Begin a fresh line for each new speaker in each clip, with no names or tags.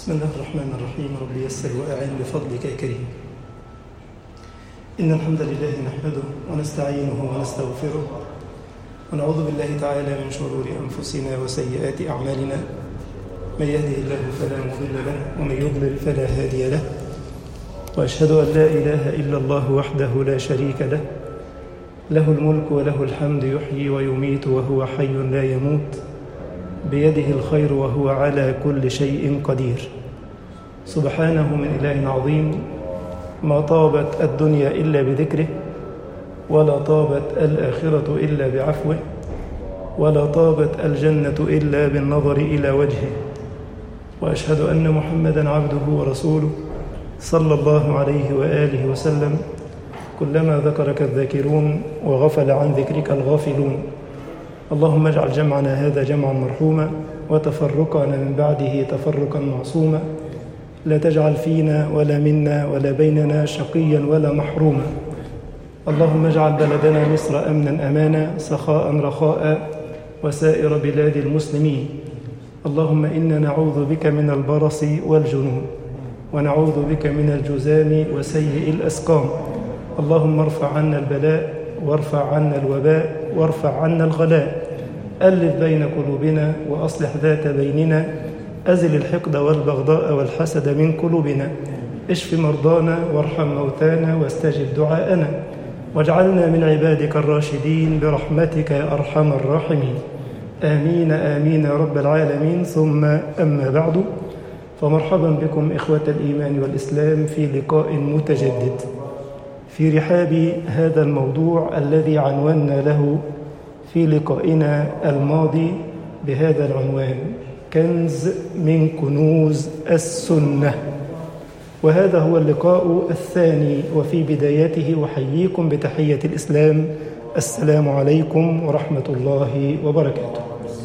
بسم الله الرحمن الرحيم رب يسر وأعن بفضلك يا كريم إن الحمد لله نحمده ونستعينه ونستغفره ونعوذ بالله تعالى من شرور أنفسنا وسيئات أعمالنا من يهده الله فلا مضل له ومن يضلل فلا هادي له وأشهد أن لا إله إلا الله وحده لا شريك له له الملك وله الحمد يحيي ويميت وهو حي لا يموت بيده الخير وهو على كل شيء قدير سبحانه من إله عظيم ما طابت الدنيا إلا بذكره ولا طابت الآخرة إلا بعفوه ولا طابت الجنة إلا بالنظر إلى وجهه وأشهد أن محمدا عبده ورسوله صلى الله عليه وآله وسلم كلما ذكرك الذاكرون وغفل عن ذكرك الغافلون اللهم اجعل جمعنا هذا جمعا مرحوما وتفرقنا من بعده تفرقا معصوما لا تجعل فينا ولا منا ولا بيننا شقيا ولا محروما اللهم اجعل بلدنا مصر امنا امانا سخاء رخاء وسائر بلاد المسلمين اللهم انا نعوذ بك من البرص والجنون ونعوذ بك من الجزام وسيء الاسقام اللهم ارفع عنا البلاء وارفع عنا الوباء وارفع عنا الغلاء ألف بين قلوبنا وأصلح ذات بيننا أزل الحقد والبغضاء والحسد من قلوبنا اشف مرضانا وارحم موتانا واستجب دعاءنا واجعلنا من عبادك الراشدين برحمتك يا أرحم الراحمين آمين آمين يا رب العالمين ثم أما بعد فمرحبا بكم إخوة الإيمان والإسلام في لقاء متجدد في رحاب هذا الموضوع الذي عنونا له في لقائنا الماضي بهذا العنوان كنز من كنوز السنة وهذا هو اللقاء الثاني وفي بدايته أحييكم بتحية الإسلام السلام عليكم ورحمة الله وبركاته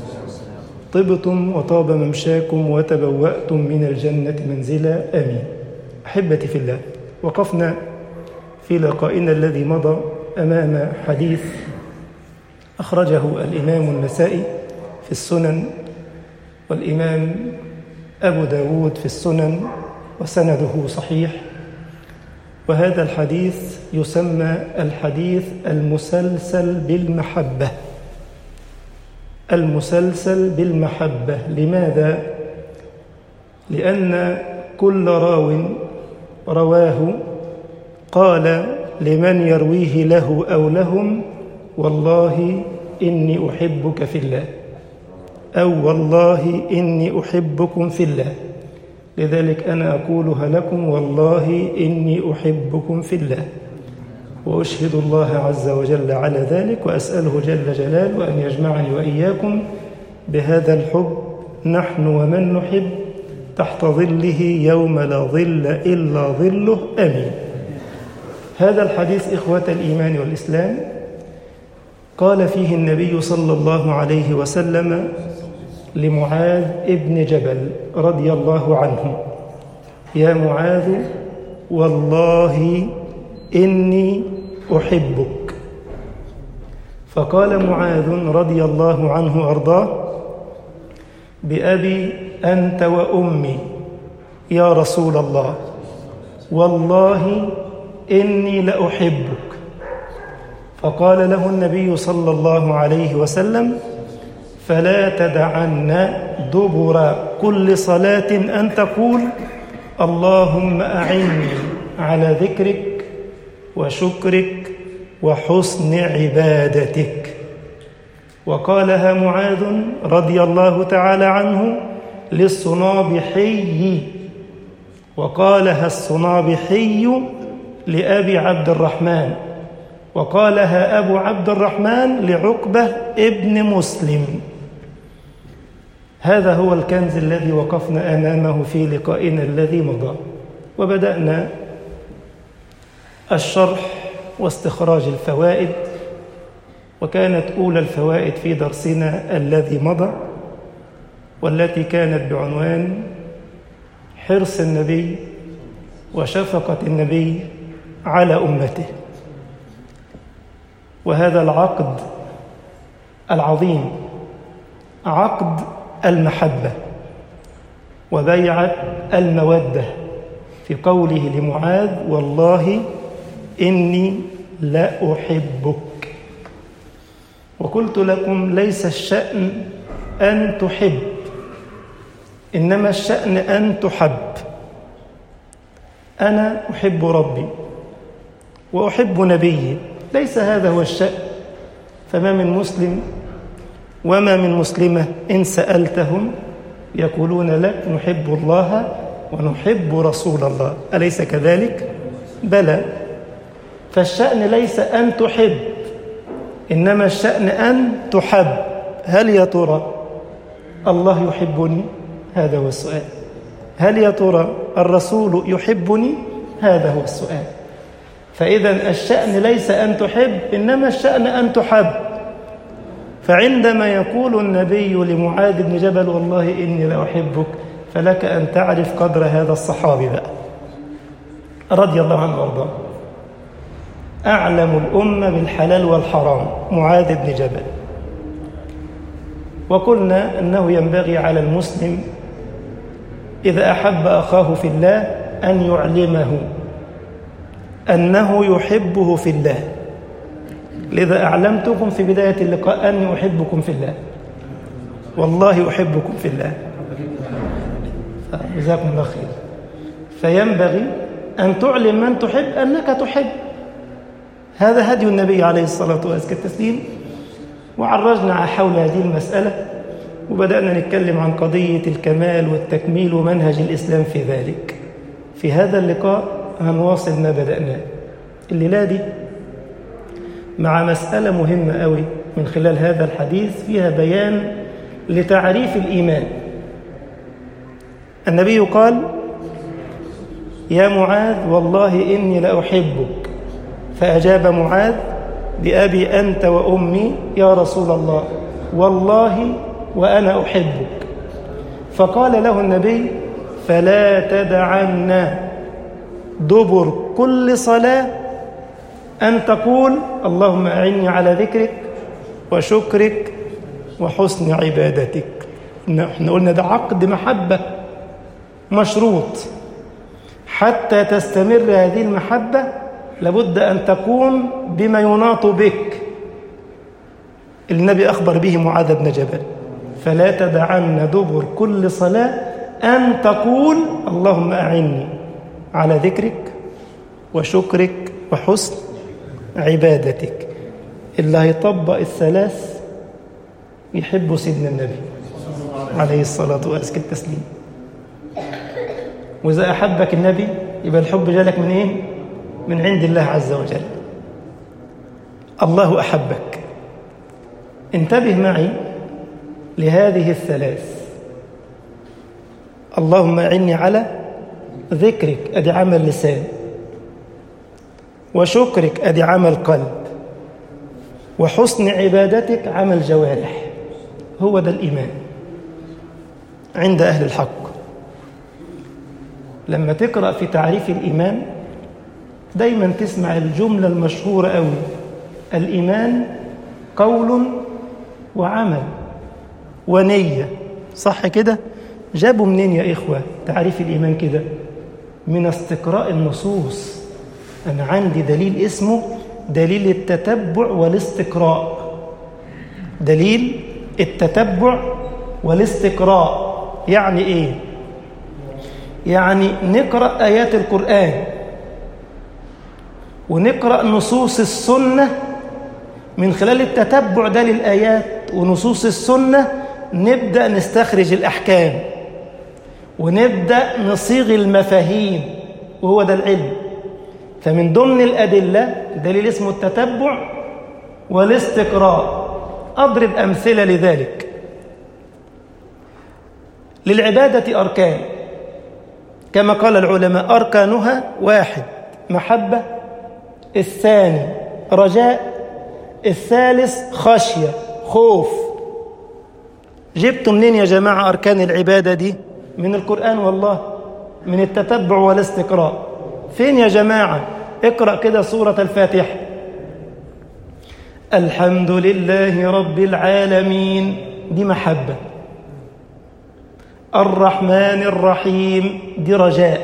طبتم وطاب ممشاكم وتبوأتم من الجنة منزلا آمين أحبتي في الله وقفنا في لقائنا الذي مضى أمام حديث أخرجه الإمام النسائي في السنن والإمام أبو داود في السنن وسنده صحيح وهذا الحديث يسمى الحديث المسلسل بالمحبة المسلسل بالمحبة لماذا؟ لأن كل راو رواه قال لمن يرويه له أو لهم والله إني أحبك في الله أو والله إني أحبكم في الله لذلك أنا أقولها لكم والله إني أحبكم في الله وأشهد الله عز وجل على ذلك وأسأله جل جلاله أن يجمعني وإياكم بهذا الحب نحن ومن نحب تحت ظله يوم لا ظل إلا ظله أمين هذا الحديث إخوة الإيمان والإسلام قال فيه النبي صلى الله عليه وسلم لمعاذ ابن جبل رضي الله عنه يا معاذ والله إني أحبك فقال معاذ رضي الله عنه أرضاه بأبي أنت وأمي يا رسول الله والله إني لأحبك فقال له النبي صلى الله عليه وسلم فلا تدعن دبر كل صلاة أن تقول اللهم أعني على ذكرك وشكرك وحسن عبادتك وقالها معاذ رضي الله تعالى عنه للصنابحي وقالها الصنابحي لأبي عبد الرحمن وقالها أبو عبد الرحمن لعقبة ابن مسلم هذا هو الكنز الذي وقفنا أمامه في لقائنا الذي مضى وبدأنا الشرح واستخراج الفوائد وكانت أولى الفوائد في درسنا الذي مضى والتي كانت بعنوان حرص النبي وشفقة النبي على أمته وهذا العقد العظيم عقد المحبة وبيعة المودة في قوله لمعاذ والله إني لأحبك وقلت لكم ليس الشأن أن تحب إنما الشأن أن تحب أنا أحب ربي وأحب نبيي ليس هذا هو الشأن فما من مسلم وما من مسلمة إن سألتهم يقولون لك نحب الله ونحب رسول الله أليس كذلك؟ بلى فالشأن ليس أن تحب إنما الشأن أن تحب هل يا ترى الله يحبني؟ هذا هو السؤال هل يا ترى الرسول يحبني؟ هذا هو السؤال فإذا الشأن ليس أن تحب إنما الشأن أن تحب فعندما يقول النبي لمعاذ بن جبل والله إني لأحبك فلك أن تعرف قدر هذا الصحابي بقى رضي الله عنه وارضاه أعلم الأمة بالحلال والحرام معاذ بن جبل وقلنا أنه ينبغي على المسلم إذا أحب أخاه في الله أن يعلمه أنه يحبه في الله لذا أعلمتكم في بداية اللقاء أني أحبكم في الله والله أحبكم في الله جزاكم الله خير فينبغي أن تعلم من تحب أنك تحب هذا هدي النبي عليه الصلاة وأزكى التسليم وعرجنا حول هذه المسألة وبدأنا نتكلم عن قضية الكمال والتكميل ومنهج الإسلام في ذلك في هذا اللقاء هنواصل ما بدأناه الليلة دي مع مسألة مهمة قوي من خلال هذا الحديث فيها بيان لتعريف الإيمان النبي قال يا معاذ والله إني لأحبك فأجاب معاذ بأبي أنت وأمي يا رسول الله والله وأنا أحبك فقال له النبي فلا تدعن دبر كل صلاة أن تقول اللهم أعني على ذكرك وشكرك وحسن عبادتك احنا قلنا ده عقد محبة مشروط حتى تستمر هذه المحبة لابد أن تكون بما يناط بك النبي أخبر به معاذ بن جبل فلا تدعن دبر كل صلاة أن تقول اللهم أعني على ذكرك وشكرك وحسن عبادتك اللي هيطبق الثلاث يحب سيدنا النبي عليه الصلاة وأزكى التسليم وإذا أحبك النبي يبقى الحب جالك من إيه؟ من عند الله عز وجل الله أحبك انتبه معي لهذه الثلاث اللهم أعني على ذكرك أدي عمل لسان وشكرك أدي عمل قلب وحسن عبادتك عمل جوارح هو ده الإيمان عند أهل الحق لما تقرأ في تعريف الإيمان دايما تسمع الجملة المشهورة أوي الإيمان قول وعمل ونية صح كده جابوا منين يا إخوة تعريف الإيمان كده من استقراء النصوص أنا عندي دليل اسمه دليل التتبع والاستقراء دليل التتبع والاستقراء يعني إيه يعني نقرأ آيات القرآن ونقرأ نصوص السنة من خلال التتبع ده للآيات ونصوص السنة نبدأ نستخرج الأحكام ونبدأ نصيغ المفاهيم وهو ده العلم فمن ضمن الأدلة دليل اسمه التتبع والاستقراء أضرب أمثلة لذلك للعبادة أركان كما قال العلماء أركانها واحد محبة الثاني رجاء الثالث خشية خوف جبتوا منين يا جماعة أركان العبادة دي من القرآن والله من التتبع والاستقراء فين يا جماعة اقرأ كده سورة الفاتحة الحمد لله رب العالمين دي محبة الرحمن الرحيم دي رجاء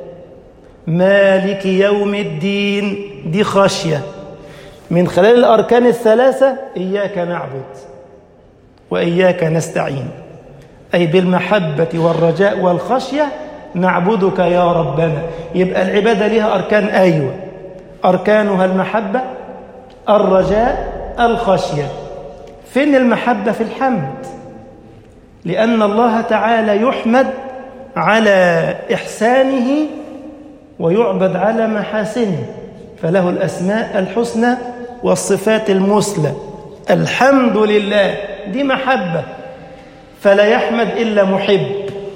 مالك يوم الدين دي خشية من خلال الأركان الثلاثة إياك نعبد وإياك نستعين أي بالمحبة والرجاء والخشية نعبدك يا ربنا يبقى العبادة لها أركان أيوة أركانها المحبة الرجاء الخشية فين المحبة في الحمد لأن الله تعالى يحمد على إحسانه ويعبد على محاسنه فله الأسماء الحسنى والصفات المثلى الحمد لله دي محبة فلا يحمد إلا محب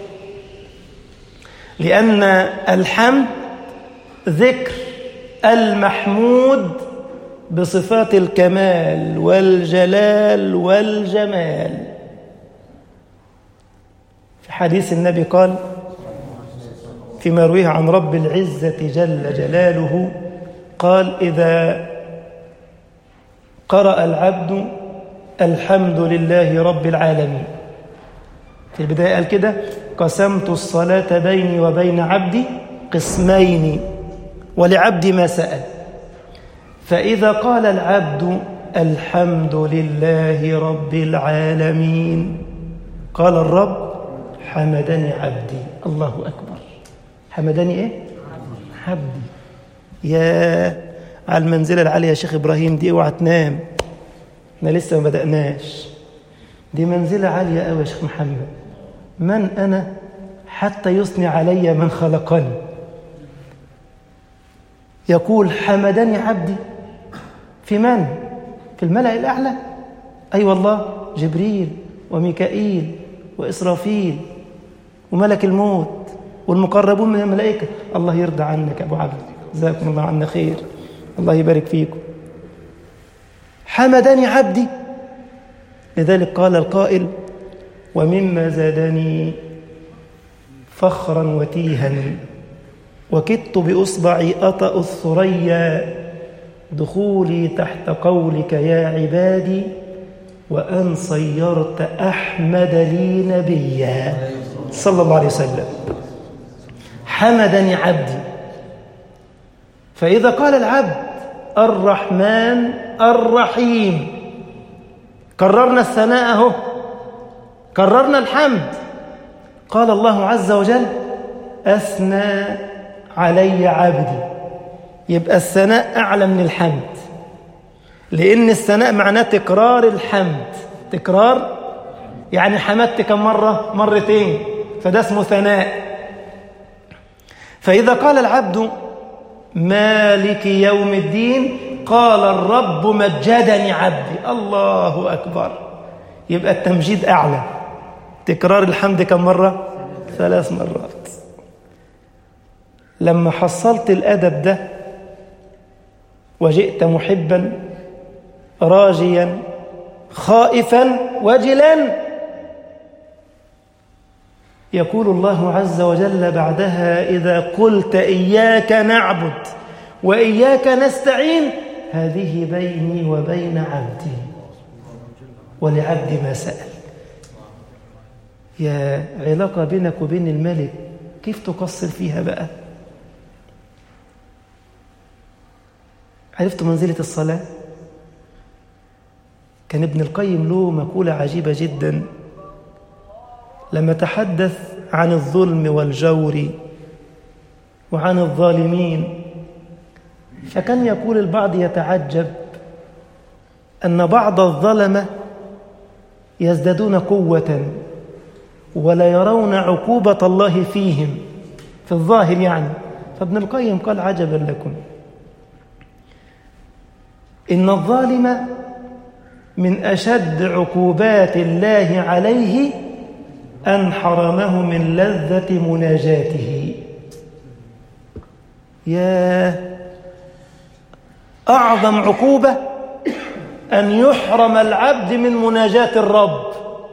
لأن الحمد ذكر المحمود بصفات الكمال والجلال والجمال في حديث النبي قال فيما رويه عن رب العزة جل جلاله قال إذا قرأ العبد الحمد لله رب العالمين في البداية قال كده قسمت الصلاة بيني وبين عبدي قسمين ولعبدي ما سأل فإذا قال العبد الحمد لله رب العالمين قال الرب حمدني عبدي الله أكبر حمدني إيه؟ عبدي يا على المنزلة العالية يا شيخ إبراهيم دي اوعى تنام احنا لسه ما بدأناش دي منزلة عالية قوي يا شيخ محمد من أنا حتى يثني علي من خلقني يقول حمدني عبدي في من؟ في الملأ الأعلى أي أيوة والله جبريل وميكائيل وإسرافيل وملك الموت والمقربون من الملائكة الله يرضى عنك أبو عبد جزاكم الله عنا خير الله يبارك فيكم حمدني عبدي لذلك قال القائل ومما زادني فخرا وتيها وكدت بإصبعي أطأ الثريا دخولي تحت قولك يا عبادي وأن صيرت أحمد لي نبيا صلى الله عليه وسلم حمدني عبدي فإذا قال العبد الرحمن الرحيم كررنا الثناء اهو كررنا الحمد قال الله عز وجل أثنى علي عبدي يبقى الثناء أعلى من الحمد لأن الثناء معناه تكرار الحمد تكرار يعني حمدت كم مرة مرتين فده اسمه ثناء فإذا قال العبد مالك يوم الدين قال الرب مجدني عبدي الله أكبر يبقى التمجيد أعلى تكرار الحمد كم مرة ثلاث مرات لما حصلت الأدب ده وجئت محبا راجيا خائفا وجلا يقول الله عز وجل بعدها إذا قلت إياك نعبد وإياك نستعين هذه بيني وبين عبدي ولعبدي ما سأل يا علاقة بينك وبين الملك كيف تقصر فيها بقى عرفت منزلة الصلاة كان ابن القيم له مقولة عجيبة جدا لما تحدث عن الظلم والجور وعن الظالمين فكان يقول البعض يتعجب أن بعض الظلمة يزدادون قوة ولا يرون عقوبة الله فيهم في الظاهر يعني فابن القيم قال عجبا لكم إن الظالم من أشد عقوبات الله عليه أن حرمه من لذة مناجاته يا أعظم عقوبة أن يحرم العبد من مناجاة الرب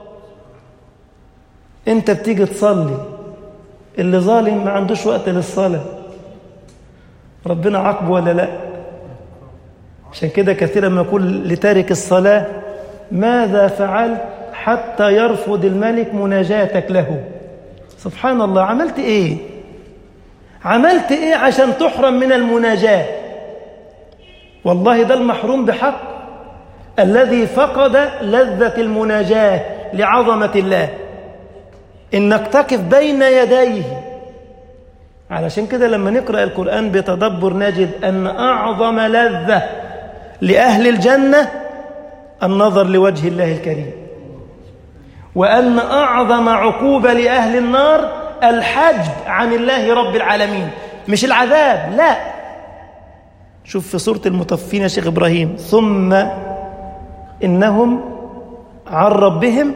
أنت بتيجي تصلي اللي ظالم ما عندوش وقت للصلاة ربنا عاقبه ولا لا عشان كده كثيرا ما يقول لتارك الصلاة ماذا فعلت حتى يرفض الملك مناجاتك له سبحان الله عملت ايه عملت ايه عشان تحرم من المناجاة والله ده المحروم بحق الذي فقد لذة المناجاة لعظمة الله إنك تقف بين يديه علشان كده لما نقرأ القرآن بتدبر نجد أن أعظم لذة لأهل الجنة النظر لوجه الله الكريم وأن أعظم عقوبة لأهل النار الحجب عن الله رب العالمين مش العذاب لا شوف في سورة المطفين يا شيخ إبراهيم ثم إنهم عن ربهم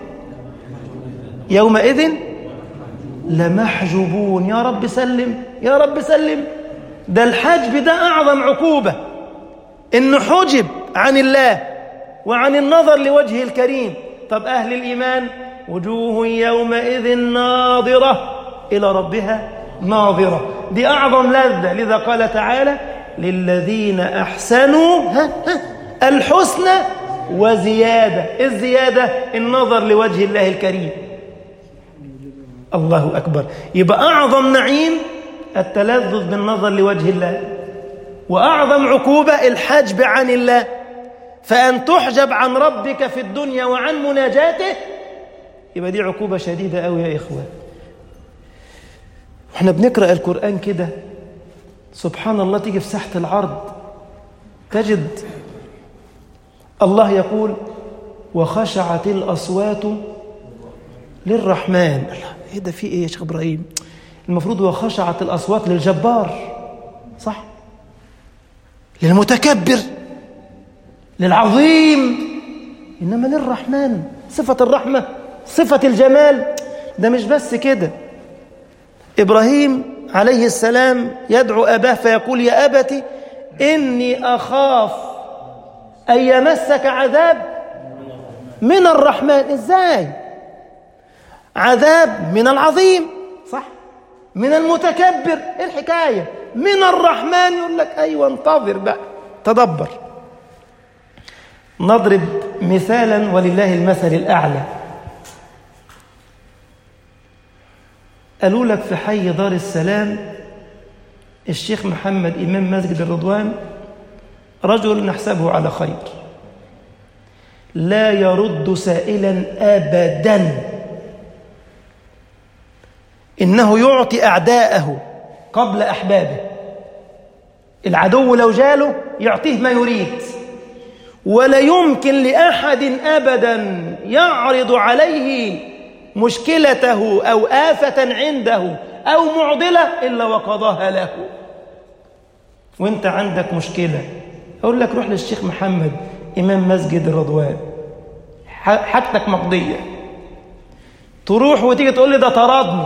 يومئذ لمحجوبون يا رب سلم يا رب سلم ده الحجب ده أعظم عقوبة إنه حجب عن الله وعن النظر لوجهه الكريم طب أهل الإيمان وجوه يومئذ ناظرة إلى ربها ناظرة دي أعظم لذة لذا قال تعالى للذين أحسنوا ها ها الحسنى وزيادة الزيادة النظر لوجه الله الكريم الله أكبر يبقى أعظم نعيم التلذذ بالنظر لوجه الله وأعظم عقوبة الحجب عن الله فأن تحجب عن ربك في الدنيا وعن مناجاته يبقى دي عقوبة شديدة أوي يا إخوان احنا بنقرأ القرآن كده سبحان الله تيجي في ساحة العرض تجد الله يقول وخشعت الأصوات للرحمن ايه ده في ايه يا شيخ ابراهيم المفروض وخشعت الاصوات للجبار صح للمتكبر للعظيم انما للرحمن صفه الرحمه صفه الجمال ده مش بس كده ابراهيم عليه السلام يدعو اباه فيقول يا ابت اني اخاف ان يمسك عذاب من الرحمن ازاي عذاب من العظيم صح من المتكبر ايه الحكايه من الرحمن يقول لك ايوه انتظر بقى تدبر نضرب مثالا ولله المثل الاعلى قالوا لك في حي دار السلام الشيخ محمد امام مسجد الرضوان رجل نحسبه على خير لا يرد سائلا ابدا إنه يعطي أعداءه قبل أحبابه العدو لو جاله يعطيه ما يريد ولا يمكن لأحد أبدا يعرض عليه مشكلته أو آفة عنده أو معضلة إلا وقضاها له وانت عندك مشكلة أقول لك روح للشيخ محمد إمام مسجد الرضوان حاجتك مقضية تروح وتيجي تقول لي ده طردني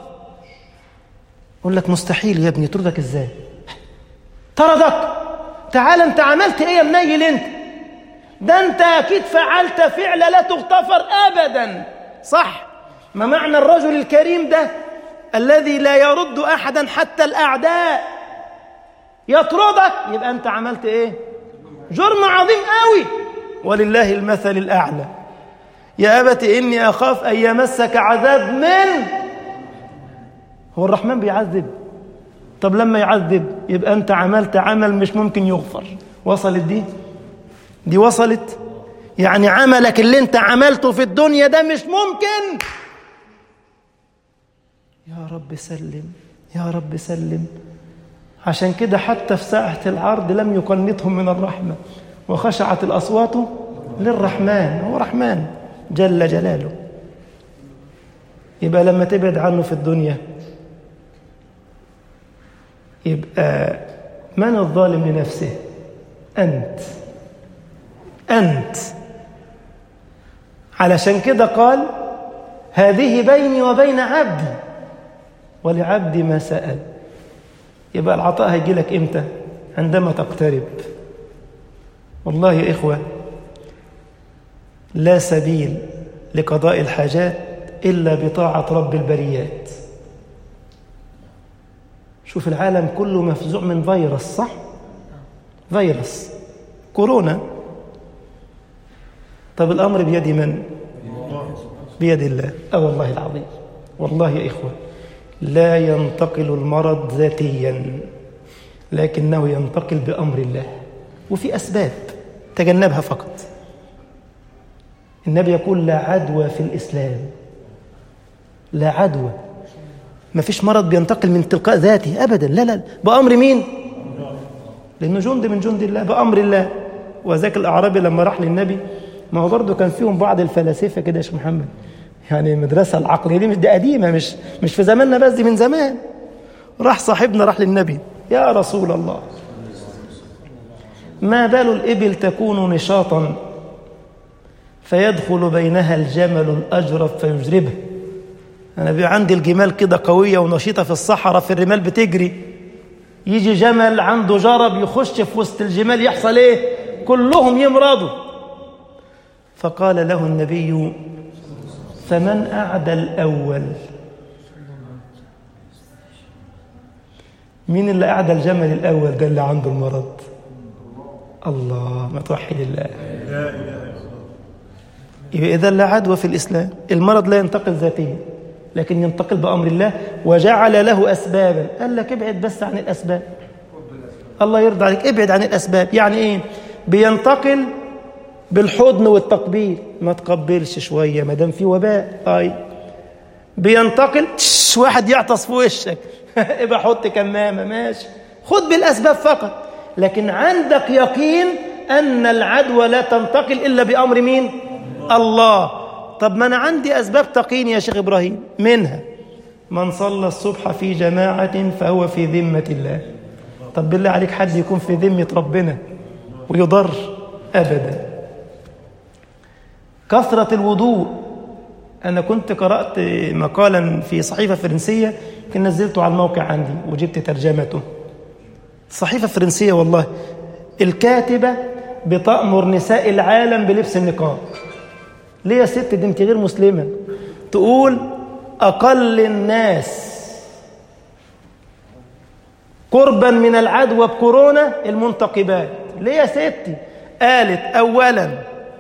اقول لك مستحيل يا ابني طردك ازاي طردك تعال انت عملت ايه يا منيل انت ده انت اكيد فعلت فعل لا تغتفر ابدا صح ما معنى الرجل الكريم ده الذي لا يرد احدا حتى الاعداء يطردك يبقى انت عملت ايه جرم عظيم قوي ولله المثل الاعلى يا ابت اني اخاف ان يمسك عذاب من هو الرحمن بيعذب طب لما يعذب يبقى انت عملت عمل مش ممكن يغفر وصلت دي دي وصلت يعني عملك اللي انت عملته في الدنيا ده مش ممكن يا رب سلم يا رب سلم عشان كده حتى في ساعة العرض لم يقنطهم من الرحمة وخشعت الأصوات للرحمن هو رحمن جل جلاله يبقى لما تبعد عنه في الدنيا يبقى من الظالم لنفسه أنت أنت علشان كده قال هذه بيني وبين عبدي ولعبدي ما سأل يبقى العطاء هيجي لك إمتى عندما تقترب والله يا إخوة لا سبيل لقضاء الحاجات إلا بطاعة رب البريات شوف العالم كله مفزوع من فيروس صح فيروس كورونا طب الأمر بيد من بيد الله أه والله العظيم والله يا إخوة لا ينتقل المرض ذاتيا لكنه ينتقل بأمر الله وفي أسباب تجنبها فقط النبي يقول لا عدوى في الإسلام لا عدوى ما فيش مرض بينتقل من تلقاء ذاته أبدا لا لا بأمر مين لأنه جند من جند الله بأمر الله وذاك الأعرابي لما راح للنبي ما هو برضه كان فيهم بعض الفلاسفة كده يا شيخ محمد يعني المدرسة العقلية دي مش دي قديمة مش مش في زماننا بس دي من زمان راح صاحبنا راح للنبي يا رسول الله ما بال الإبل تكون نشاطا فيدخل بينها الجمل الأجرب فيجربه أنا بيبقى عندي الجمال كده قوية ونشيطة في الصحراء في الرمال بتجري يجي جمل عنده جرب يخش في وسط الجمال يحصل ايه كلهم يمرضوا فقال له النبي فمن أعدى الأول مين اللي أعدى الجمل الأول قال اللي عنده المرض الله ما توحد الله يبقى إذا لا عدوى في الإسلام المرض لا ينتقل ذاتيا لكن ينتقل بأمر الله وجعل له أسبابا قال لك ابعد بس عن الأسباب الله يرضى عليك ابعد عن الأسباب يعني إيه بينتقل بالحضن والتقبيل ما تقبلش شوية ما دام في وباء أي بينتقل تش واحد يعطس في وشك ابقى حط كمامة ماشي خد بالأسباب فقط لكن عندك يقين أن العدوى لا تنتقل إلا بأمر مين الله طب ما أنا عندي أسباب تقيني يا شيخ إبراهيم منها من صلى الصبح في جماعة فهو في ذمة الله طب بالله عليك حد يكون في ذمة ربنا ويضر أبدا كثرة الوضوء أنا كنت قرأت مقالا في صحيفة فرنسية كنت نزلته على الموقع عندي وجبت ترجمته صحيفة فرنسية والله الكاتبة بتأمر نساء العالم بلبس النقاب ليه يا ست دي انت غير مسلمة تقول أقل الناس قربا من العدوى بكورونا المنتقبات ليه يا ستي قالت أولا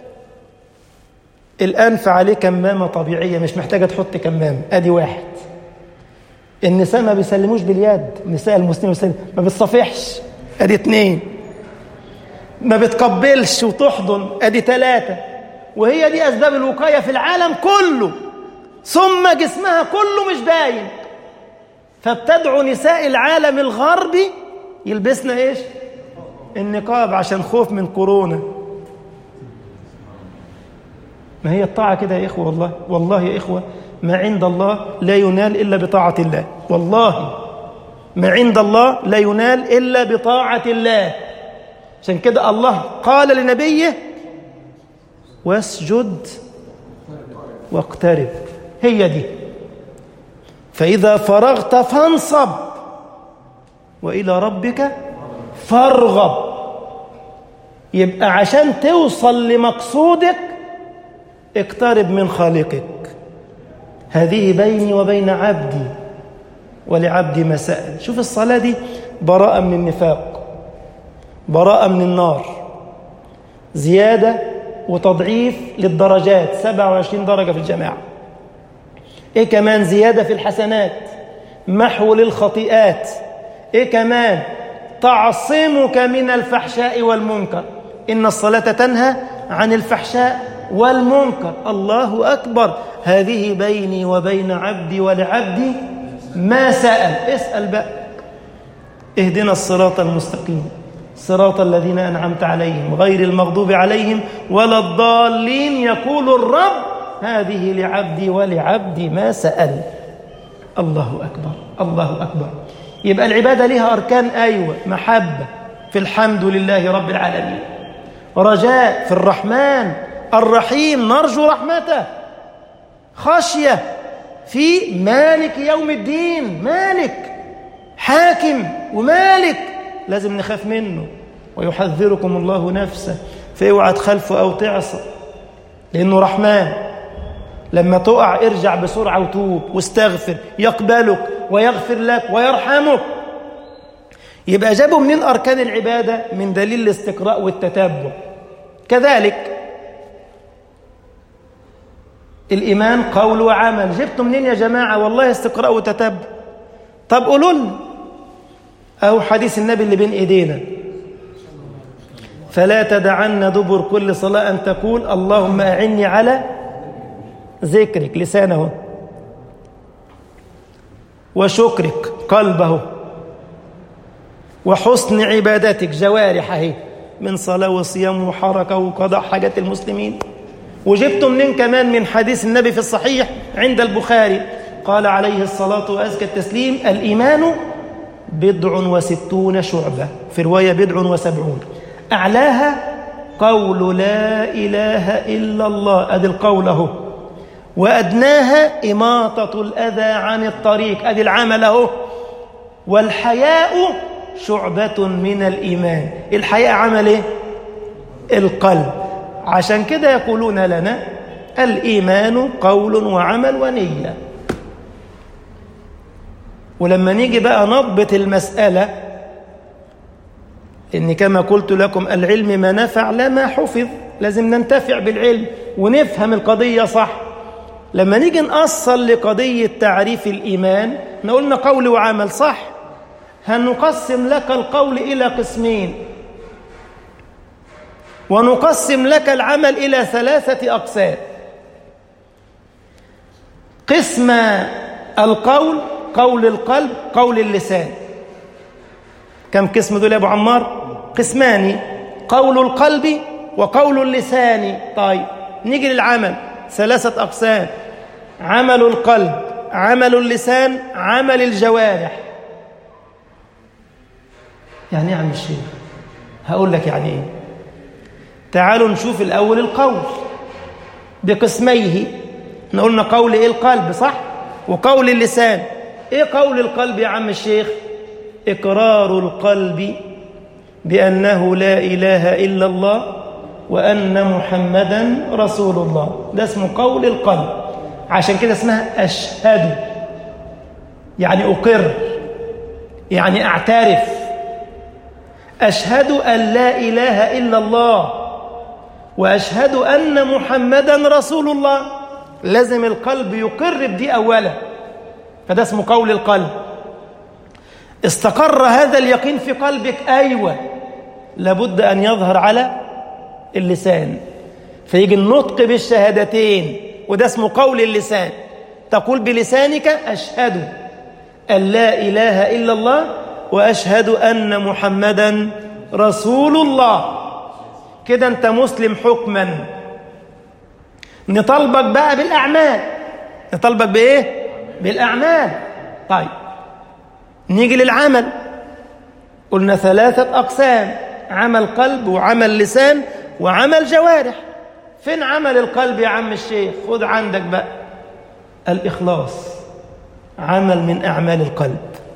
الأنف عليه كمامة طبيعية مش محتاجة تحط كمامة أدي واحد النساء ما بيسلموش باليد النساء المسلمين بيسلم ما بتصافحش أدي اتنين ما بتقبلش وتحضن أدي ثلاثة وهي دي أسباب الوقاية في العالم كله ثم جسمها كله مش باين فابتدعوا نساء العالم الغربي يلبسنا ايش النقاب عشان خوف من كورونا ما هي الطاعة كده يا إخوة والله والله يا إخوة ما عند الله لا ينال إلا بطاعة الله والله ما عند الله لا ينال إلا بطاعة الله عشان كده الله قال لنبيه واسجد واقترب هي دي فإذا فرغت فانصب وإلى ربك فارغب يبقى عشان توصل لمقصودك اقترب من خالقك هذه بيني وبين عبدي ولعبدي ما سأل شوف الصلاة دي براءة من النفاق براءة من النار زيادة وتضعيف للدرجات 27 درجة في الجماعة ايه كمان زيادة في الحسنات محو للخطيئات ايه كمان تعصمك من الفحشاء والمنكر إن الصلاة تنهى عن الفحشاء والمنكر الله أكبر هذه بيني وبين عبدي ولعبدي ما سأل اسأل بقى اهدنا الصراط المستقيم صراط الذين أنعمت عليهم غير المغضوب عليهم ولا الضالين يقول الرب هذه لعبدي ولعبدي ما سأل الله أكبر الله أكبر يبقى العبادة لها أركان أيوة محبة في الحمد لله رب العالمين رجاء في الرحمن الرحيم نرجو رحمته خشية في مالك يوم الدين مالك حاكم ومالك لازم نخاف منه ويحذركم الله نفسه فاوعى تخالفه أو تعصى لأنه رحمن لما تقع ارجع بسرعة وتوب واستغفر يقبلك ويغفر لك ويرحمك يبقى جابوا منين أركان العبادة من دليل الاستقراء والتتبع كذلك الإيمان قول وعمل جبتوا منين يا جماعة والله استقراء وتتبع طب قولوا لنا أو حديث النبي اللي بين إيدينا فلا تدعن دبر كل صلاة أن تقول اللهم أعني على ذكرك لسانه وشكرك قلبه وحسن عبادتك جوارحه من صلاة وصيام وحركة وقضاء حاجات المسلمين وجبت منين كمان من حديث النبي في الصحيح عند البخاري قال عليه الصلاة وأزكى التسليم الإيمان بضع وستون شعبة في رواية بضع وسبعون أعلاها قول لا إله إلا الله أدي القول أهو وأدناها إماطة الأذى عن الطريق أدي العمل أهو والحياء شعبة من الإيمان الحياء عمل إيه؟ القلب عشان كده يقولون لنا الإيمان قول وعمل ونية ولما نيجي بقى نضبط المسألة إن كما قلت لكم العلم ما نفع لا ما حفظ لازم ننتفع بالعلم ونفهم القضية صح لما نيجي نأصل لقضية تعريف الإيمان نقولنا قول وعمل صح هنقسم لك القول إلى قسمين ونقسم لك العمل إلى ثلاثة أقسام قسم القول قول القلب قول اللسان كم قسم دول يا أبو عمار قسمان قول القلب وقول اللسان طيب نيجي للعمل ثلاثة أقسام عمل القلب عمل اللسان عمل الجوارح يعني ايه يا عم الشيخ هقول لك يعني ايه تعالوا نشوف الأول القول بقسميه احنا قلنا قول ايه القلب صح وقول اللسان ايه قول القلب يا عم الشيخ إقرار القلب بأنه لا إله إلا الله وأن محمدا رسول الله ده اسمه قول القلب عشان كده اسمها أشهد يعني أقر يعني أعترف أشهد أن لا إله إلا الله وأشهد أن محمدا رسول الله لازم القلب يقر بدي أولا فده اسمه قول القلب استقر هذا اليقين في قلبك أيوة لابد أن يظهر على اللسان فيجي النطق بالشهادتين وده اسمه قول اللسان تقول بلسانك أشهد أن لا إله إلا الله وأشهد أن محمدا رسول الله كده أنت مسلم حكما نطالبك بقى بالأعمال نطالبك بإيه؟ بالأعمال طيب نيجي للعمل قلنا ثلاثة أقسام عمل قلب وعمل لسان وعمل جوارح فين عمل القلب يا عم الشيخ خذ عندك بقى الإخلاص عمل من أعمال القلب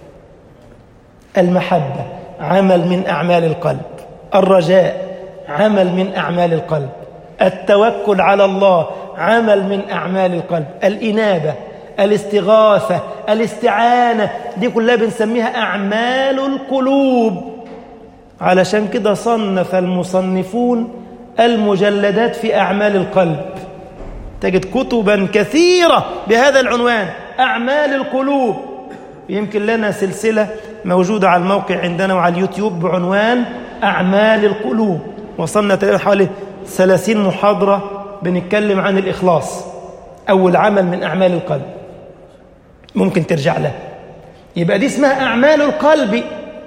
المحبة عمل من أعمال القلب الرجاء عمل من أعمال القلب التوكل على الله عمل من أعمال القلب الإنابة الاستغاثة الاستعانة دي كلها بنسميها أعمال القلوب علشان كده صنف المصنفون المجلدات في أعمال القلب تجد كتبا كثيرة بهذا العنوان أعمال القلوب يمكن لنا سلسلة موجودة على الموقع عندنا وعلى اليوتيوب بعنوان أعمال القلوب وصلنا تقريبا حوالي 30 محاضرة بنتكلم عن الإخلاص أول عمل من أعمال القلب ممكن ترجع له يبقى دي اسمها أعمال القلب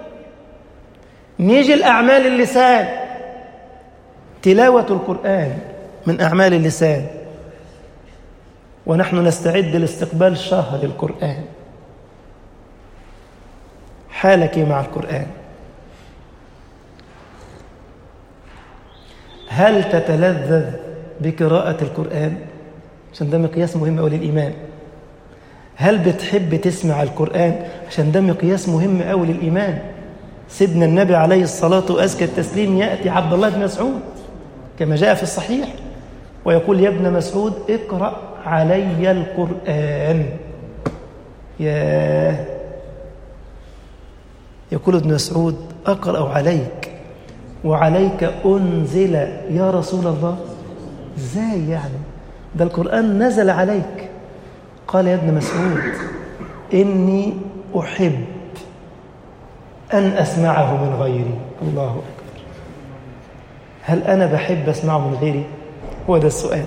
نيجي الأعمال اللسان تلاوة القرآن من أعمال اللسان ونحن نستعد لاستقبال شهر القرآن حالك مع القرآن هل تتلذذ بقراءة القرآن عشان ده مقياس مهم أوي للإيمان هل بتحب تسمع القرآن عشان ده مقياس مهم أوي للإيمان سيدنا النبي عليه الصلاة وأزكى التسليم يأتي عبد الله بن مسعود كما جاء في الصحيح ويقول يا ابن مسعود اقرأ علي القرآن يا يقول ابن مسعود أقرأ عليك وعليك أنزل يا رسول الله ازاي يعني ده القرآن نزل عليك قال يا ابن مسعود إني أحب أن أسمعه من غيري الله أكبر هل أنا بحب أسمعه من غيري هو ده السؤال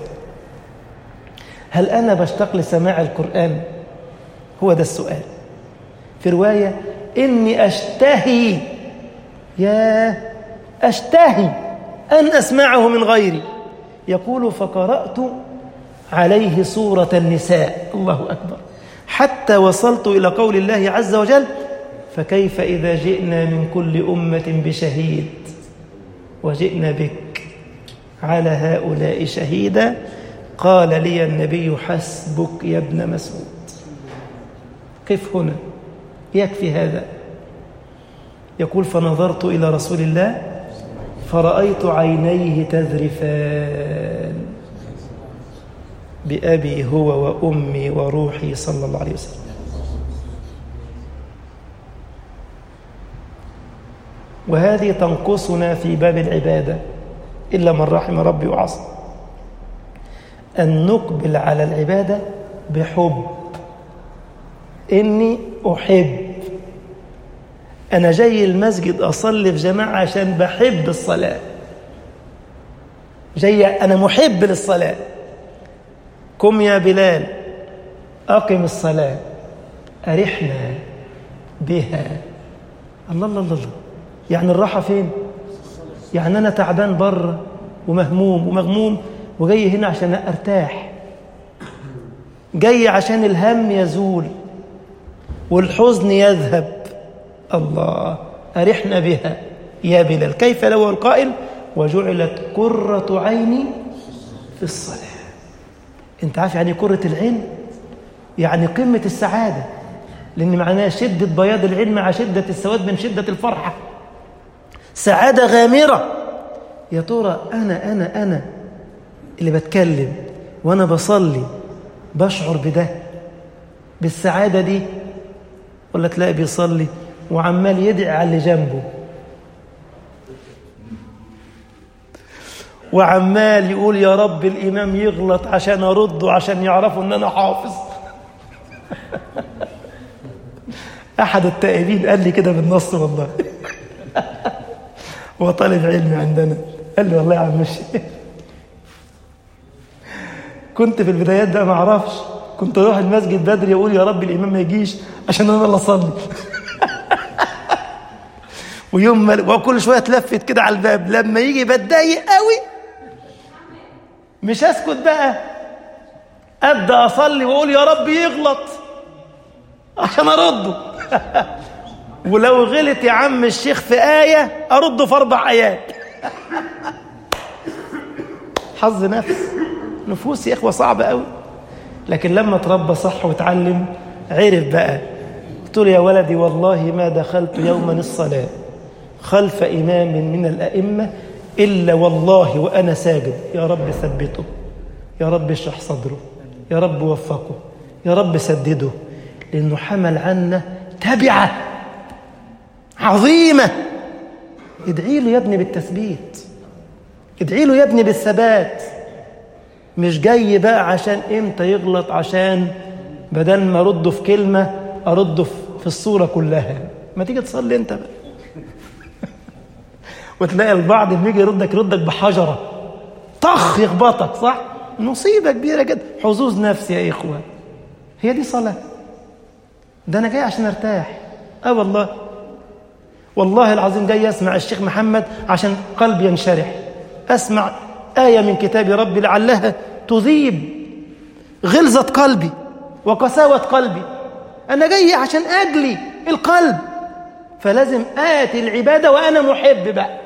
هل أنا بشتاق لسماع القرآن هو ده السؤال في رواية إني أشتهي يا أشتهي أن أسمعه من غيري يقول فقرأت عليه سورة النساء الله أكبر حتى وصلت إلى قول الله عز وجل فكيف إذا جئنا من كل أمة بشهيد وجئنا بك على هؤلاء شهيدا قال لي النبي حسبك يا ابن مسعود قف هنا يكفي هذا يقول فنظرت إلى رسول الله فرأيت عينيه تذرفان بأبي هو وأمي وروحي صلى الله عليه وسلم وهذه تنقصنا في باب العبادة إلا من رحم ربي وعصى أن نقبل على العبادة بحب إني أحب أنا جاي المسجد أصلي في جماعة عشان بحب الصلاة جاي أنا محب للصلاة قم يا بلال أقم الصلاة أرحنا بها الله الله الله يعني الراحة فين يعني أنا تعبان بره ومهموم ومغموم وجاي هنا عشان أرتاح جاي عشان الهم يزول والحزن يذهب الله أرحنا بها يا بلال كيف لو القائل وجعلت قرة عيني في الصلاة انت عارف يعني قرة العين يعني قمة السعادة لأن معناها شدة بياض العين مع شدة السواد من شدة الفرحة سعادة غامرة يا ترى أنا أنا أنا اللي بتكلم وأنا بصلي بشعر بده بالسعادة دي ولا تلاقي بيصلي وعمال يدعي على اللي جنبه وعمال يقول يا رب الإمام يغلط عشان أرده عشان يعرفوا أن أنا حافظ أحد التائبين قال لي كده بالنص والله هو طالب علمي عندنا قال لي والله يا عم الشيخ كنت في البدايات ده ما اعرفش كنت اروح المسجد بدري اقول يا رب الامام ما يجيش عشان انا اللي اصلي ويوم ما وكل شويه اتلفت كده على الباب لما يجي بتضايق قوي مش اسكت بقى ابدا اصلي واقول يا رب يغلط عشان ارده ولو غلط يا عم الشيخ في آية أرده في أربع آيات حظ نفس نفوس يا إخوة صعبة قوي لكن لما تربى صح وتعلم عرف بقى قلت له يا ولدي والله ما دخلت يوما الصلاة خلف إمام من الأئمة إلا والله وأنا ساجد يا رب ثبته يا رب اشرح صدره يا رب وفقه يا رب سدده لأنه حمل عنا تبعه عظيمة ادعي له يا ابني بالتثبيت ادعي له يا ابني بالثبات مش جاي بقى عشان امتى يغلط عشان بدل ما ارده في كلمة ارده في الصورة كلها ما تيجي تصلي انت بقى وتلاقي البعض لما يجي يردك يردك بحجرة طخ يخبطك صح مصيبة كبيرة جدا حظوظ نفس يا إخوة هي دي صلاة ده أنا جاي عشان أرتاح أه والله والله العظيم جاي أسمع الشيخ محمد عشان قلبي ينشرح أسمع آية من كتاب ربي لعلها تذيب غلظة قلبي وقساوة قلبي أنا جاي عشان أجلي القلب فلازم آتي العبادة وأنا محب بقى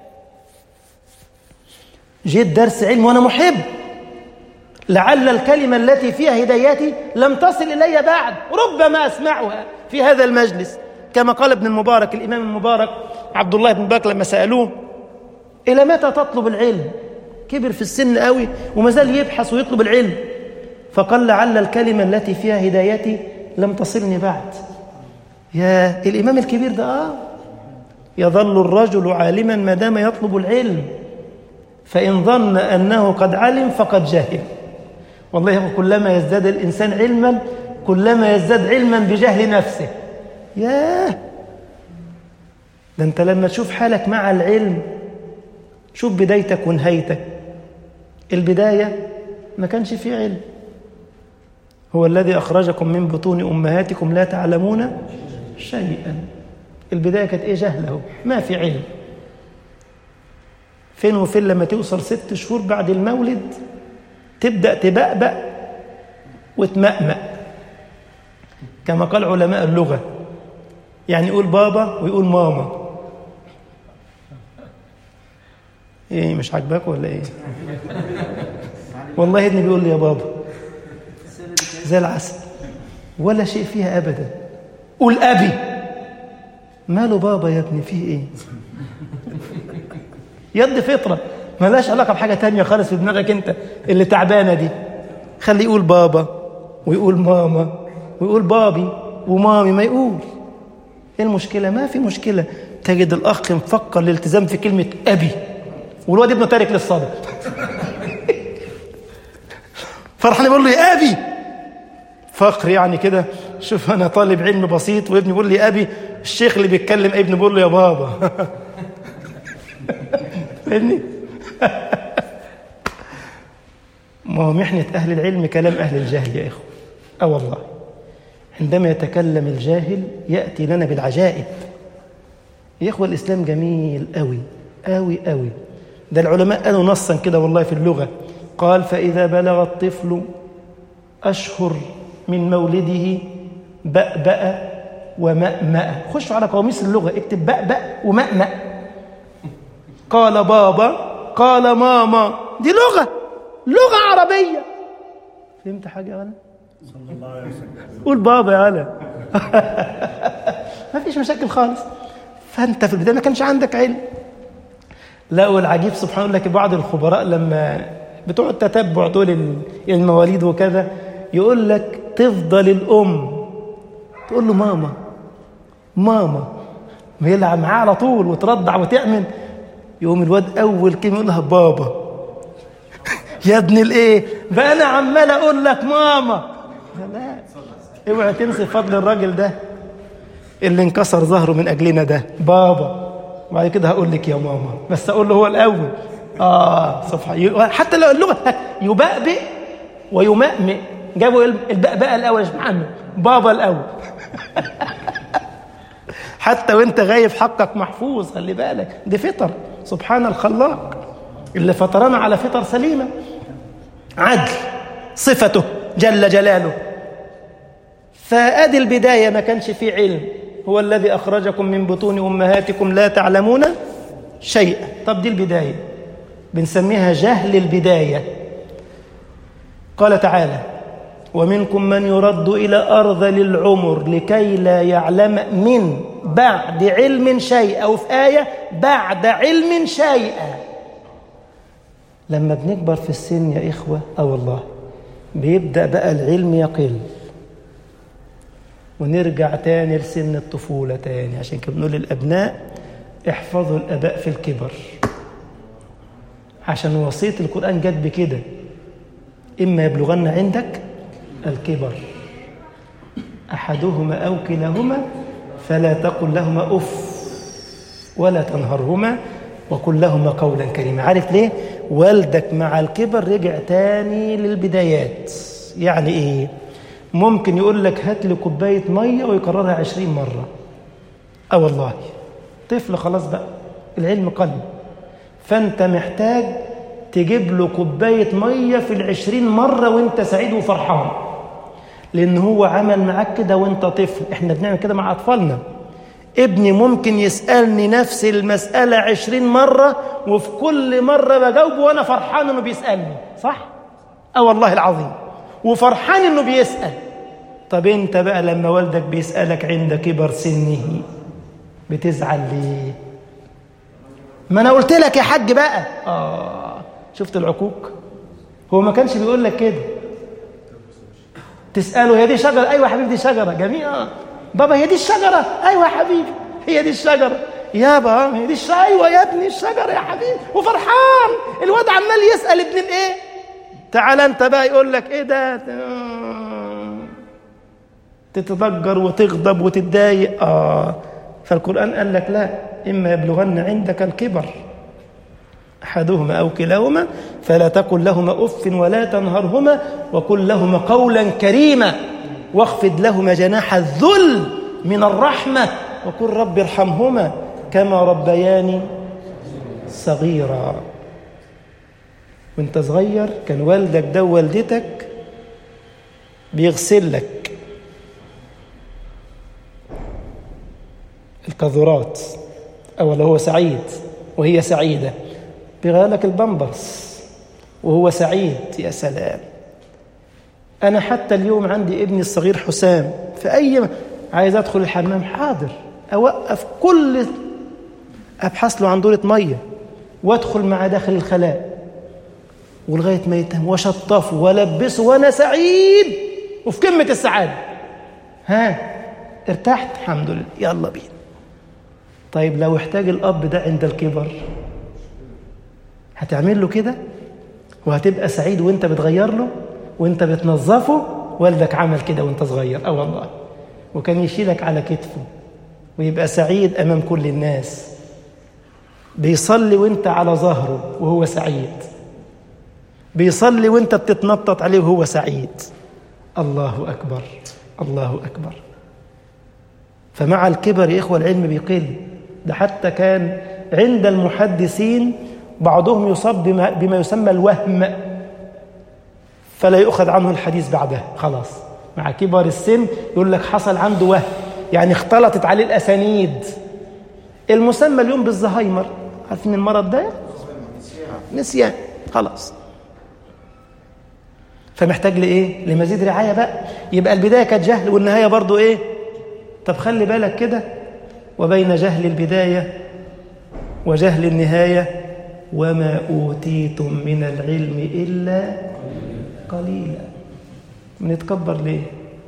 جيت درس علم وأنا محب لعل الكلمة التي فيها هدايتي لم تصل إلي بعد ربما أسمعها في هذا المجلس كما قال ابن المبارك الإمام المبارك عبد الله بن بكر لما سألوه إلى متى تطلب العلم كبر في السن قوي وما زال يبحث ويطلب العلم فقال لعل الكلمة التي فيها هدايتي لم تصلني بعد يا الإمام الكبير ده آه يظل الرجل عالما ما دام يطلب العلم فإن ظن أنه قد علم فقد جهل والله كلما يزداد الإنسان علما كلما يزداد علما بجهل نفسه ياه ده انت لما تشوف حالك مع العلم شوف بدايتك ونهايتك البداية ما كانش فيه علم هو الذي أخرجكم من بطون أمهاتكم لا تعلمون شيئا البداية كانت إيه جهله ما في علم فين وفين لما توصل ست شهور بعد المولد تبدأ تبأبأ وتمأمأ كما قال علماء اللغة يعني يقول بابا ويقول ماما ايه مش عاجباك ولا ايه والله ابني بيقول لي يا بابا زي العسل ولا شيء فيها ابدا قول ابي ماله بابا يا ابني فيه ايه يد فطره ملهاش علاقه بحاجه تانية خالص في دماغك انت اللي تعبانه دي خليه يقول بابا ويقول ماما ويقول بابي ومامي ما يقول ايه المشكله ما في مشكله تجد الاخ مفكر الالتزام في كلمه ابي والواد ابنه تارك للصلاه فرحان بيقول له يا ابي فقر يعني كده شوف انا طالب علم بسيط وابني بيقول لي ابي الشيخ اللي بيتكلم ابني بيقول له يا بابا فاهمني ما هو محنة أهل العلم كلام أهل الجهل يا إخوة أه والله عندما يتكلم الجاهل يأتي لنا بالعجائب يا إخوة الإسلام جميل أوي أوي أوي ده العلماء قالوا نصا كده والله في اللغة قال فإذا بلغ الطفل أشهر من مولده بأبأ ومأمأ خشوا على قواميس اللغة اكتب بأبأ ومأمأ قال بابا قال ماما دي لغة لغة عربية فهمت حاجة يا ولد؟
صلى الله عليه وسلم
قول بابا يا ولد ما فيش مشاكل خالص فانت في البدايه ما كانش عندك علم لا والعجيب سبحان الله لك بعض الخبراء لما بتوع التتبع دول المواليد وكذا يقول لك تفضل الام تقول له ماما ماما ما يلعب معاه على طول وترضع وتعمل يقوم الواد اول كلمه يقول لها بابا يا ابن الايه بقى انا عمال اقول لك ماما لا اوعى تنسي فضل الراجل ده اللي انكسر ظهره من اجلنا ده بابا وبعد كده هقول لك يا ماما بس اقول له هو الاول اه صفحه حتى لو اللغه يبأبئ ويمأمئ جابوا البأبأة الاول يا محمد بابا الاول حتى وانت غايب حقك محفوظ خلي بالك دي فطر سبحان الخلاق اللي فطرنا على فطر سليمه عدل صفته جل جلاله فادي البدايه ما كانش فيه علم هو الذي اخرجكم من بطون امهاتكم لا تعلمون شيئا طب دي البدايه بنسميها جهل البدايه قال تعالى ومنكم من يرد الى ارذل العمر لكي لا يعلم من بعد علم شيئا او في ايه بعد علم شيئا لما بنكبر في السن يا إخوة أه والله بيبدأ بقى العلم يقل ونرجع تاني لسن الطفولة تاني عشان كده بنقول للأبناء احفظوا الآباء في الكبر عشان وصية القرآن جت بكده إما يبلغن عندك الكبر أحدهما أو كلاهما فلا تقل لهما أف ولا تنهرهما وقل لهما قولا كريما عارف ليه والدك مع الكبر رجع تاني للبدايات يعني ايه ممكن يقول لك هات لي كوبايه ميه ويكررها عشرين مره اه والله طفل خلاص بقى العلم قلب فانت محتاج تجيب له كوبايه ميه في العشرين مره وانت سعيد وفرحان لان هو عمل معاك كده وانت طفل احنا بنعمل كده مع اطفالنا ابني ممكن يسألني نفس المسألة عشرين مرة وفي كل مرة بجاوبه وأنا فرحان إنه بيسألني صح؟ أه والله العظيم وفرحان إنه بيسأل طب أنت بقى لما والدك بيسألك عند كبر سنه بتزعل ليه؟ ما أنا قلت لك يا حاج بقى آه شفت العقوق؟ هو ما كانش بيقول لك كده تسأله هي دي شجرة أيوة يا حبيبي دي شجرة جميلة بابا هي دي الشجرة أيوة يا حبيبي هي دي الشجرة يابا هي دي الشجرة أيوة يا ابني الشجرة يا حبيبي وفرحان الواد عمال يسأل ابن الإيه تعال أنت بقى يقول لك إيه ده تتضجر وتغضب وتتضايق آه فالقرآن قال لك لا إما يبلغن عندك الكبر أحدهما أو كلاهما فلا تقل لهما أف ولا تنهرهما وقل لهما قولا كريما واخفض لهما جناح الذل من الرحمة وقل رب ارحمهما كما ربياني صغيرا وانت صغير كان والدك ده ووالدتك بيغسل لك القاذورات أو لو هو سعيد وهي سعيدة بيغير لك البامبرز وهو سعيد يا سلام أنا حتى اليوم عندي ابني الصغير حسام في أي عايز أدخل الحمام حاضر أوقف كل أبحث له عن دورة مية وأدخل معاه داخل الخلاء ولغاية ما يتهم وشطفه ولبسه وأنا سعيد وفي قمة السعادة ها ارتحت الحمد لله يلا بينا طيب لو احتاج الأب ده عند الكبر هتعمل له كده وهتبقى سعيد وانت بتغير له وانت بتنظفه والدك عمل كده وانت صغير اه والله وكان يشيلك على كتفه ويبقى سعيد امام كل الناس بيصلي وانت على ظهره وهو سعيد بيصلي وانت بتتنطط عليه وهو سعيد الله اكبر الله اكبر فمع الكبر يا اخوه العلم بيقل ده حتى كان عند المحدثين بعضهم يصاب بما, بما يسمى الوهم فلا يؤخذ عنه الحديث بعدها خلاص مع كبر السن يقول لك حصل عنده وهم يعني اختلطت عليه الاسانيد المسمى اليوم بالزهايمر عارفين المرض ده نسيان خلاص فمحتاج لايه لمزيد رعايه بقى يبقى البدايه كانت جهل والنهايه برضو ايه طب خلي بالك كده وبين جهل البدايه وجهل النهايه وما اوتيتم من العلم الا قليلا بنتكبر ليه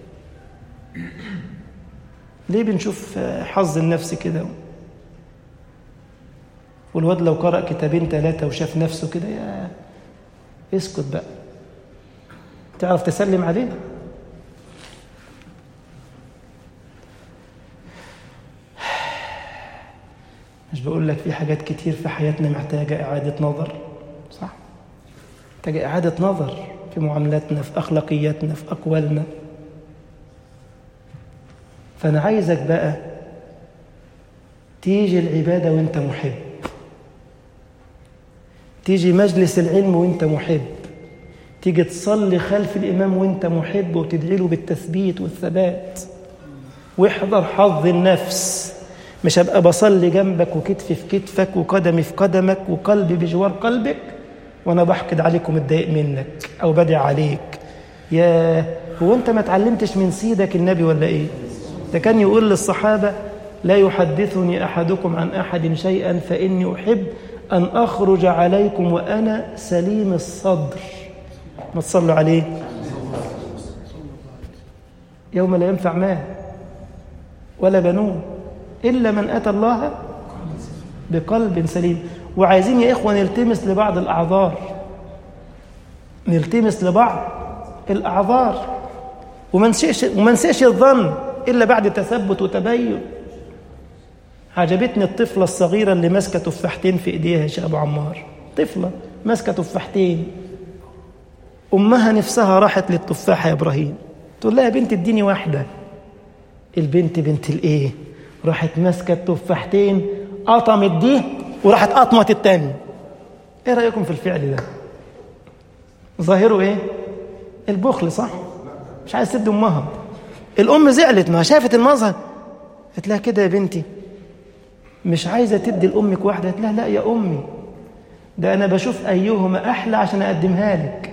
ليه بنشوف حظ النفس كده والواد لو قرأ كتابين ثلاثة وشاف نفسه كده يا اسكت بقى تعرف تسلم عليه مش بقول لك في حاجات كتير في حياتنا محتاجة إعادة نظر صح محتاجة إعادة نظر في معاملاتنا في أخلاقياتنا في أقوالنا فأنا عايزك بقى تيجي العبادة وانت محب تيجي مجلس العلم وانت محب تيجي تصلي خلف الإمام وانت محب وتدعي له بالتثبيت والثبات واحذر حظ النفس مش هبقى بصلي جنبك وكتفي في كتفك وقدمي في قدمك وقلبي بجوار قلبك وانا بحقد عليك ومتضايق منك او بدعي عليك يا هو انت ما اتعلمتش من سيدك النبي ولا ايه ده كان يقول للصحابه لا يحدثني احدكم عن احد شيئا فاني احب ان اخرج عليكم وانا سليم الصدر ما تصلوا عليه يوم لا ينفع مال ولا بنون إلا من أتى الله بقلب سليم وعايزين يا إخوة نلتمس لبعض الأعذار نلتمس لبعض الأعذار وما نسيش وما نسيش الظن إلا بعد تثبت وتبين عجبتني الطفلة الصغيرة اللي ماسكة تفاحتين في إيديها يا شيخ أبو عمار طفلة ماسكة تفاحتين أمها نفسها راحت للتفاحة يا إبراهيم تقول لها يا بنت اديني واحدة البنت بنت الإيه راحت ماسكة التفاحتين قطمت دي وراحت قطمت التاني ايه رأيكم في الفعل ده ظاهره ايه البخل صح مش عايز تدي امها الام زعلت ما شافت المظهر قالت لها كده يا بنتي مش عايزه تدي لامك واحده قالت لها لا يا امي ده انا بشوف ايهما احلى عشان اقدمها لك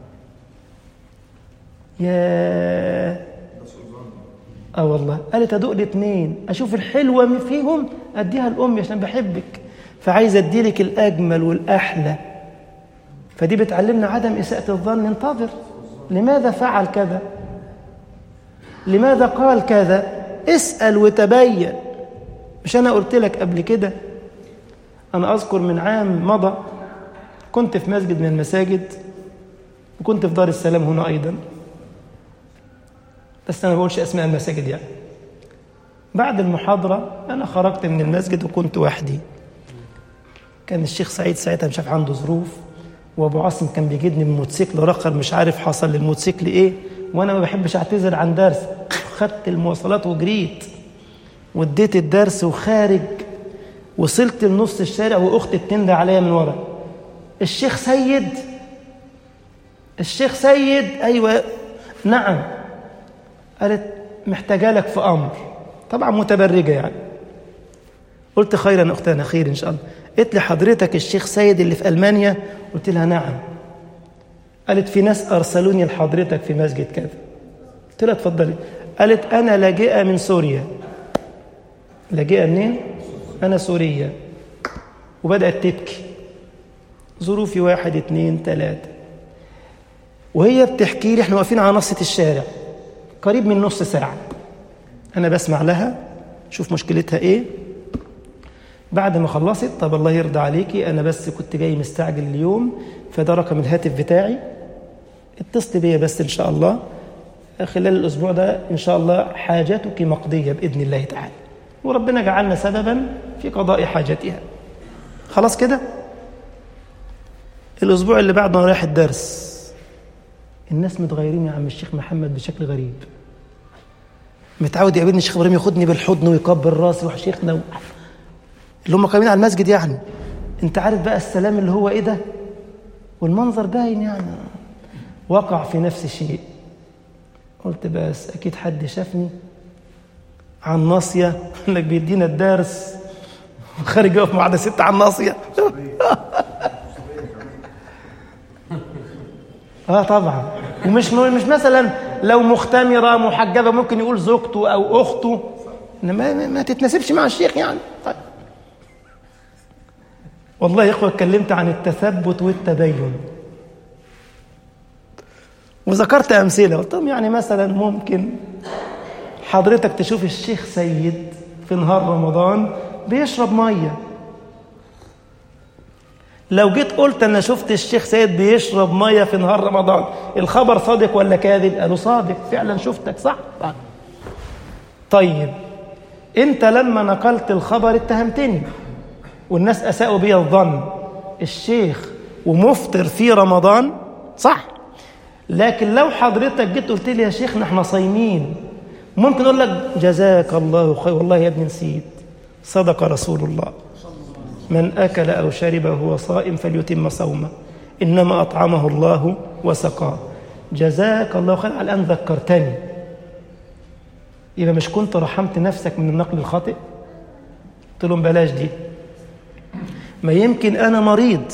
يا اه والله قالت ادوق الاثنين اشوف الحلوه فيهم اديها لامي عشان بحبك فعايزه اديلك الاجمل والاحلى فدي بتعلمنا عدم اساءه الظن انتظر لماذا فعل كذا لماذا قال كذا اسال وتبين مش انا قلت لك قبل كده انا اذكر من عام مضى كنت في مسجد من المساجد وكنت في دار السلام هنا ايضا بس أنا ما بقولش أسماء المساجد يعني بعد المحاضرة أنا خرجت من المسجد وكنت وحدي كان الشيخ سعيد ساعتها مش عارف عنده ظروف وابو عاصم كان بيجدني بموتوسيكل رخر مش عارف حصل للموتوسيكل ايه وانا ما بحبش اعتذر عن درس خدت المواصلات وجريت واديت الدرس وخارج وصلت لنص الشارع واختي بتندى عليا من ورا الشيخ سيد الشيخ سيد ايوه نعم قالت محتاجه لك في امر طبعا متبرجه يعني قلت خيرا اختنا خير ان شاء الله قلت لي حضرتك الشيخ سيد اللي في المانيا قلت لها نعم قالت في ناس ارسلوني لحضرتك في مسجد كذا قلت لها اتفضلي قالت انا لاجئه من سوريا لاجئه منين انا سوريه وبدات تبكي ظروفي واحد اتنين تلاته وهي بتحكي لي احنا واقفين على نصة الشارع قريب من نص ساعة أنا بسمع لها شوف مشكلتها إيه بعد ما خلصت طب الله يرضى عليكي أنا بس كنت جاي مستعجل اليوم فده رقم الهاتف بتاعي اتصل بيا بس إن شاء الله خلال الأسبوع ده إن شاء الله حاجتك مقضية بإذن الله تعالى وربنا جعلنا سببا في قضاء حاجتها خلاص كده الأسبوع اللي بعده أنا رايح الدرس الناس متغيرين يا عم الشيخ محمد بشكل غريب متعود يقابلني الشيخ ابراهيم ياخدني بالحضن ويكبر راسي وشيخنا و... اللي هم قايمين على المسجد يعني انت عارف بقى السلام اللي هو ايه ده والمنظر باين يعني وقع في نفس الشيء قلت بس اكيد حد شافني عن ناصيه انك بيدينا الدرس خارج يقف مع واحده ست عن ناصيه اه طبعا ومش مش مثلا لو مختمره محجبه ممكن يقول زوجته او اخته انما ما, ما تتناسبش مع الشيخ يعني طيب والله يا اخوه اتكلمت عن التثبت والتبين وذكرت امثله قلت لهم يعني مثلا ممكن حضرتك تشوف الشيخ سيد في نهار رمضان بيشرب ميه لو جيت قلت انا شفت الشيخ سيد بيشرب ميه في نهار رمضان الخبر صادق ولا كاذب قالوا صادق فعلا شفتك صح طيب انت لما نقلت الخبر اتهمتني والناس اساءوا بي الظن الشيخ ومفطر في رمضان صح لكن لو حضرتك جيت قلت لي يا شيخنا احنا صايمين ممكن اقول لك جزاك الله خير والله يا ابني نسيت صدق رسول الله من أكل أو شرب وهو صائم فليتم صومه إنما أطعمه الله وسقاه جزاك الله خير على أن ذكرتني يبقى مش كنت رحمت نفسك من النقل الخاطئ قلت لهم بلاش دي ما يمكن أنا مريض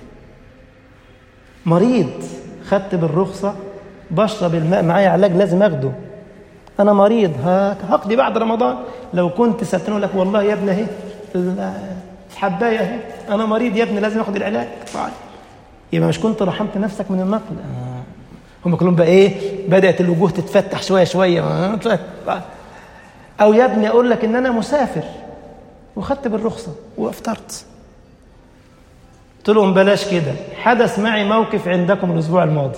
مريض خدت بالرخصة بشرب الماء معايا علاج لازم أخده أنا مريض هقضي بعد رمضان لو كنت سألتني لك والله يا ابني اهي حبايه اهي انا مريض يا ابني لازم اخد العلاج طيب يبقى مش كنت رحمت نفسك من النقل آه. هم كلهم بقى ايه بدات الوجوه تتفتح شويه شويه او يا ابني اقول لك ان انا مسافر وخدت بالرخصه وافطرت قلت لهم بلاش كده حدث معي موقف عندكم الاسبوع الماضي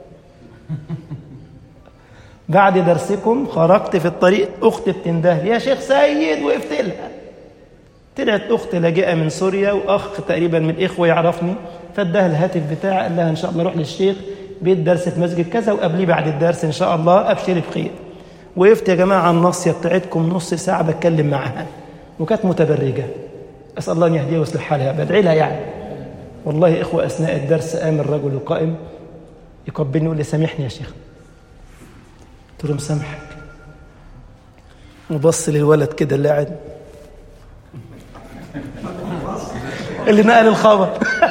بعد درسكم خرجت في الطريق اختي بتنده يا شيخ سيد وقفت لها طلعت اخت لاجئه من سوريا واخ تقريبا من الاخوه يعرفني فاداها الهاتف بتاعي قال لها ان شاء الله روح للشيخ بيت درس في مسجد كذا وقابليه بعد الدرس ان شاء الله ابشري بخير وقفت يا جماعه على الناصيه بتاعتكم نص ساعه بتكلم معاها وكانت متبرجه اسال الله ان يهديها ويصلح حالها بدعي لها يعني والله يا اخوه اثناء الدرس قام الرجل القائم يقبلني يقول لي سامحني يا شيخ قلت له مسامحك وبص للولد كده اللي قاعد اللي نقل الخبر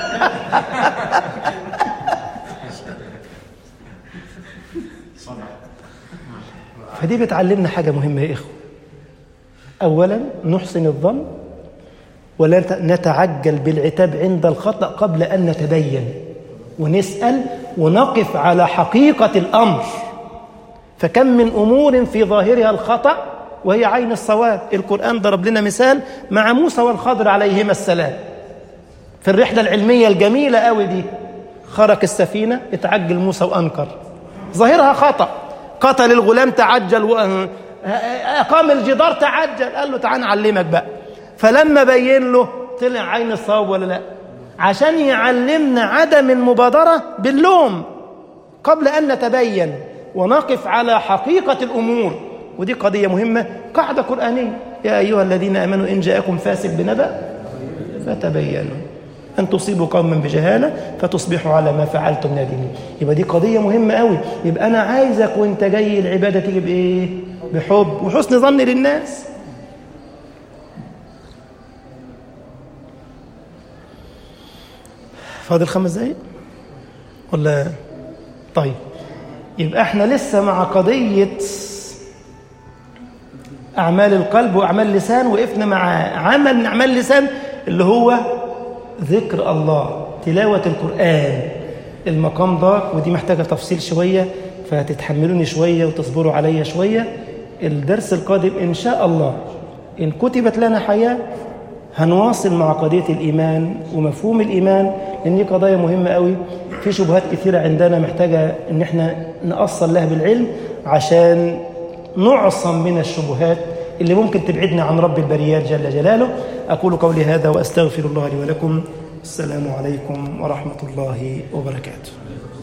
فدي بتعلمنا حاجة مهمة يا إخوة أولا نحسن الظن ولا نتعجل بالعتاب عند الخطأ قبل أن نتبين ونسأل ونقف على حقيقة الأمر فكم من أمور في ظاهرها الخطأ وهي عين الصواب القرآن ضرب لنا مثال مع موسى والخضر عليهما السلام في الرحلة العلمية الجميلة قوي دي خرق السفينة اتعجل موسى وأنكر ظاهرها خطأ قتل الغلام تعجل وأقام الجدار تعجل قال له تعال نعلمك بقى فلما بين له طلع عين الصواب ولا لا عشان يعلمنا عدم المبادرة باللوم قبل أن نتبين ونقف على حقيقة الأمور ودي قضية مهمة قاعدة قرآنية يا أيها الذين آمنوا إن جاءكم فاسق بنبأ فتبينوا أن تصيبوا قوما بجهالة فتصبحوا على ما فعلتم نادمين يبقى دي قضية مهمة قوي يبقى أنا عايزك وأنت جاي العبادة تيجي بإيه؟ بحب وحسن ظن للناس فاضل خمس دقايق ولا طيب يبقى احنا لسه مع قضية أعمال القلب وأعمال اللسان وقفنا مع عمل من أعمال اللسان اللي هو ذكر الله تلاوة القرآن المقام ده ودي محتاجة تفصيل شوية فهتتحملوني شوية وتصبروا عليا شوية الدرس القادم إن شاء الله إن كتبت لنا حياة هنواصل مع قضية الإيمان ومفهوم الإيمان لأن دي قضايا مهمة قوي في شبهات كثيرة عندنا محتاجة إن احنا نأصل لها بالعلم عشان نعصم من الشبهات اللي ممكن تبعدنا عن رب البريات جل جلاله أقول قولي هذا وأستغفر الله لي ولكم السلام عليكم ورحمة الله وبركاته